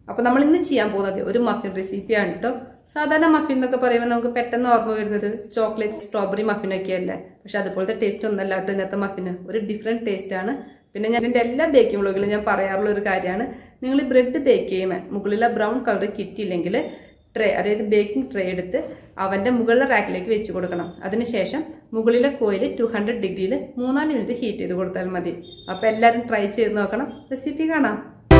അപ്പോൾ നമ്മൾ ഇന്ന് ചെയ്യാൻ പോകുന്നത് ഒരു മഫിൻ റെസിപ്പിയാണ് കേട്ടോ സാധാരണ മഫിൻ എന്നൊക്കെ പറയുമ്പോൾ നമുക്ക് പെട്ടെന്ന് ഓർമ്മ വരുന്നത് ചോക്ലേറ്റ് സ്ട്രോബെറി മഫിൻ ഒക്കെ അല്ലേ പക്ഷെ അതുപോലത്തെ ടേസ്റ്റ് ഒന്നല്ല കേട്ടോ ഇന്നത്തെ മഫിന് ഒരു ഡിഫറെൻറ്റ് ടേസ്റ്റ് ആണ് പിന്നെ ഞാൻ എൻ്റെ എല്ലാ ബേക്കിംഗ് വ്ളോഗിലും ഞാൻ പറയാറുള്ള ഒരു കാര്യമാണ് നിങ്ങൾ ഈ ബ്രെഡ് ബേക്ക് ചെയ്യുമ്പോൾ മുകളിലെ ബ്രൗൺ കളർ കിട്ടിയില്ലെങ്കിൽ ട്രേ അതായത് ബേക്കിംഗ് ട്രേ എടുത്ത് അവൻ്റെ മുകളിലെ റാക്കിലേക്ക് വെച്ച് കൊടുക്കണം അതിനുശേഷം മുകളിലെ കോയിൽ ടു ഹൺഡ്രഡ് ഡിഗ്രിയിൽ മൂന്നാല് മിനിറ്റ് ഹീറ്റ് ചെയ്ത് കൊടുത്താൽ മതി അപ്പോൾ എല്ലാവരും ട്രൈ ചെയ്ത് നോക്കണം റെസിപ്പി കാണാം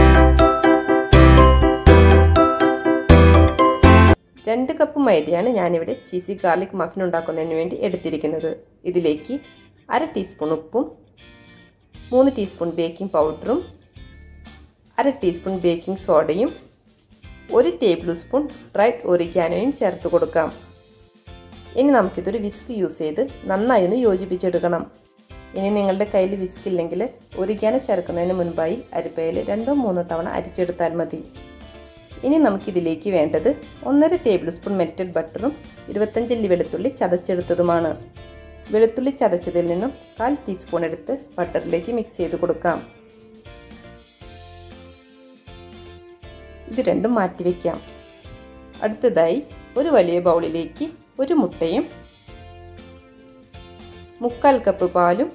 രണ്ട് കപ്പ് മൈദയാണ് ഞാനിവിടെ ചീസി ഗാർലിക് മഫിൻ ഉണ്ടാക്കുന്നതിന് വേണ്ടി എടുത്തിരിക്കുന്നത് ഇതിലേക്ക് അര ടീസ്പൂൺ ഉപ്പും മൂന്ന് ടീസ്പൂൺ ബേക്കിംഗ് പൗഡറും അര ടീസ്പൂൺ ബേക്കിംഗ് സോഡയും ഒരു ടേബിൾ സ്പൂൺ ഡ്രൈഡ് ഒറിഗാനോയും ചേർത്ത് കൊടുക്കാം ഇനി നമുക്കിതൊരു വിസ്ക് യൂസ് ചെയ്ത് നന്നായി ഒന്ന് യോജിപ്പിച്ചെടുക്കണം ഇനി നിങ്ങളുടെ കയ്യിൽ വിസ്ക് ഇല്ലെങ്കിൽ ഒറിഗാനോ ചേർക്കുന്നതിന് മുൻപായി അരിപ്പയിൽ രണ്ടോ മൂന്നോ തവണ അരിച്ചെടുത്താൽ മതി ഇനി നമുക്കിതിലേക്ക് വേണ്ടത് ഒന്നര ടേബിൾ സ്പൂൺ മെൽറ്റഡ് ബട്ടറും ഇരുപത്തഞ്ചല്ലി വെളുത്തുള്ളി ചതച്ചെടുത്തതുമാണ് വെളുത്തുള്ളി ചതച്ചതിൽ നിന്നും കാൽ ടീസ്പൂൺ എടുത്ത് ബട്ടറിലേക്ക് മിക്സ് ചെയ്ത് കൊടുക്കാം ഇത് രണ്ടും മാറ്റിവെക്കാം അടുത്തതായി ഒരു വലിയ ബൗളിലേക്ക് ഒരു മുട്ടയും മുക്കാൽ കപ്പ് പാലും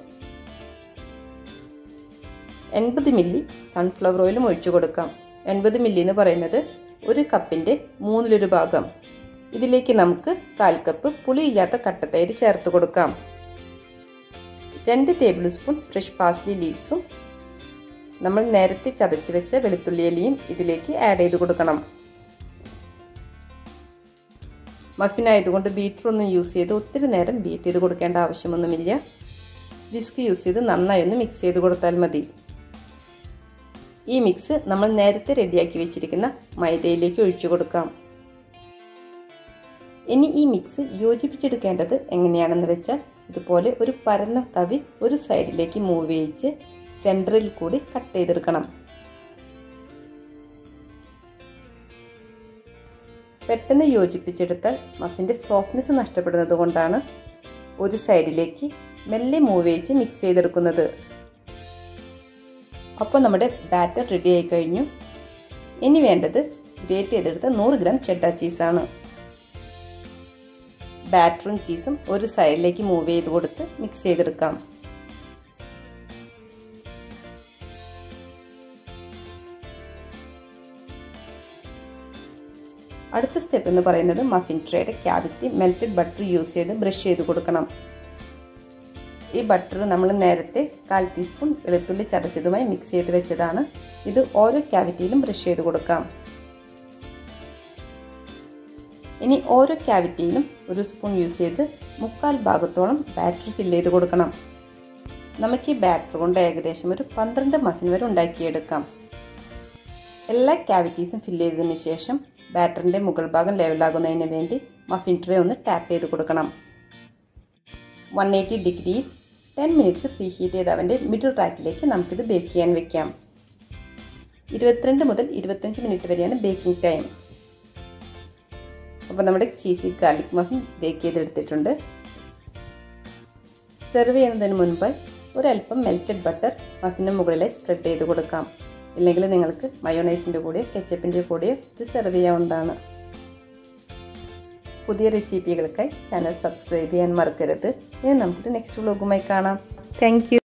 എൺപത് മില്ലി സൺഫ്ലവർ ഓയിലും ഒഴിച്ചു കൊടുക്കാം എൺപത് മില്ലി എന്ന് പറയുന്നത് ഒരു കപ്പിൻ്റെ മൂന്നിലൊരു ഭാഗം ഇതിലേക്ക് നമുക്ക് കാൽ കപ്പ് പുളിയില്ലാത്ത കട്ടത്തൈര് ചേർത്ത് കൊടുക്കാം രണ്ട് ടേബിൾ സ്പൂൺ ഫ്രഷ് പാസ്ലി ലീവ്സും നമ്മൾ നേരത്തെ ചതച്ച് വെച്ച വെളുത്തുള്ളി ഇലയും ഇതിലേക്ക് ആഡ് ചെയ്ത് കൊടുക്കണം മഫിൻ ആയതുകൊണ്ട് ബീറ്റർ ഒന്നും യൂസ് ചെയ്ത് ഒത്തിരി നേരം ബീറ്റ് ചെയ്ത് കൊടുക്കേണ്ട ആവശ്യമൊന്നുമില്ല വിസ്ക് യൂസ് ചെയ്ത് നന്നായി ഒന്ന് മിക്സ് ചെയ്ത് കൊടുത്താൽ മതി ഈ മിക്സ് നമ്മൾ നേരത്തെ റെഡിയാക്കി വെച്ചിരിക്കുന്ന മൈദയിലേക്ക് ഒഴിച്ചു കൊടുക്കാം ഇനി ഈ മിക്സ് യോജിപ്പിച്ചെടുക്കേണ്ടത് എങ്ങനെയാണെന്ന് വെച്ചാൽ ഇതുപോലെ ഒരു പരന്ന തവി ഒരു സൈഡിലേക്ക് മൂവ് ചെയ്യിച്ച് സെൻറ്ററിൽ കൂടി കട്ട് ചെയ്തെടുക്കണം പെട്ടെന്ന് യോജിപ്പിച്ചെടുത്താൽ മഫിൻ്റെ സോഫ്റ്റ്നെസ് നഷ്ടപ്പെടുന്നത് കൊണ്ടാണ് ഒരു സൈഡിലേക്ക് മെല്ലെ മൂവ് ചെയ്യിച്ച് മിക്സ് ചെയ്തെടുക്കുന്നത് അപ്പോൾ നമ്മുടെ ബാറ്റർ റെഡി ആയി കഴിഞ്ഞു ഇനി വേണ്ടത് ഗ്രേറ്റ് ചെയ്തെടുത്ത നൂറ് ഗ്രാം ചെഡ ചീസാണ് ബാറ്ററും ചീസും ഒരു സൈഡിലേക്ക് മൂവ് ചെയ്ത് കൊടുത്ത് മിക്സ് ചെയ്തെടുക്കാം അടുത്ത സ്റ്റെപ്പ് എന്ന് പറയുന്നത് മഫിൻ ട്രേയുടെ ക്യാവിറ്റി മെൽറ്റഡ് ബട്ടർ യൂസ് ചെയ്ത് ബ്രഷ് ചെയ്ത് കൊടുക്കണം ഈ ബട്ടർ നമ്മൾ നേരത്തെ കാൽ ടീസ്പൂൺ വെളുത്തുള്ളി ചതച്ചതുമായി മിക്സ് ചെയ്ത് വെച്ചതാണ് ഇത് ഓരോ ക്യാവിറ്റിയിലും ബ്രഷ് ചെയ്ത് കൊടുക്കാം ഇനി ഓരോ ക്യാവിറ്റിയിലും ഒരു സ്പൂൺ യൂസ് ചെയ്ത് മുക്കാൽ ഭാഗത്തോളം ബാറ്റർ ഫില്ല് ചെയ്ത് കൊടുക്കണം നമുക്ക് ഈ ബാറ്റർ കൊണ്ട് ഏകദേശം ഒരു പന്ത്രണ്ട് മഫിൻ വരെ ഉണ്ടാക്കിയെടുക്കാം എല്ലാ ക്യാവിറ്റീസും ഫില്ല് ചെയ്തതിന് ശേഷം ബാറ്ററിൻ്റെ മുകൾ ഭാഗം ലെവലാകുന്നതിന് വേണ്ടി മഫിൻ ട്രേ ഒന്ന് ടാപ്പ് ചെയ്ത് കൊടുക്കണം വൺ എയ്റ്റി ഡിഗ്രിയിൽ ടെൻ മിനിറ്റ്സ് പ്രീ ഹീറ്റ് ചെയ്ത് അവൻ്റെ മിഡിൽ റാക്കിലേക്ക് നമുക്കിത് ബേക്ക് ചെയ്യാൻ വെക്കാം ഇരുപത്തിരണ്ട് മുതൽ ഇരുപത്തഞ്ച് മിനിറ്റ് വരെയാണ് ബേക്കിംഗ് ടൈം അപ്പോൾ നമ്മുടെ ചീസി ഗാർലിക് മഫിൻ ബേക്ക് ചെയ്തെടുത്തിട്ടുണ്ട് സെർവ് ചെയ്യുന്നതിന് മുൻപ് ഒരല്പം മെൽറ്റഡ് ബട്ടർ മഫിന് മുകളിൽ സ്പ്രെഡ് ചെയ്ത് കൊടുക്കാം ഇല്ലെങ്കിൽ നിങ്ങൾക്ക് മയോണൈസിൻ്റെ കൂടെയോ കെച്ചപ്പിൻ്റെ കൂടെയോ ഇത് സെർവ് ചെയ്യാവുന്നതാണ് പുതിയ റെസിപ്പികൾക്കായി ചാനൽ സബ്സ്ക്രൈബ് ചെയ്യാൻ മറക്കരുത് ഇനി നമുക്ക് നെക്സ്റ്റ് വ്ലോഗുമായി കാണാം താങ്ക്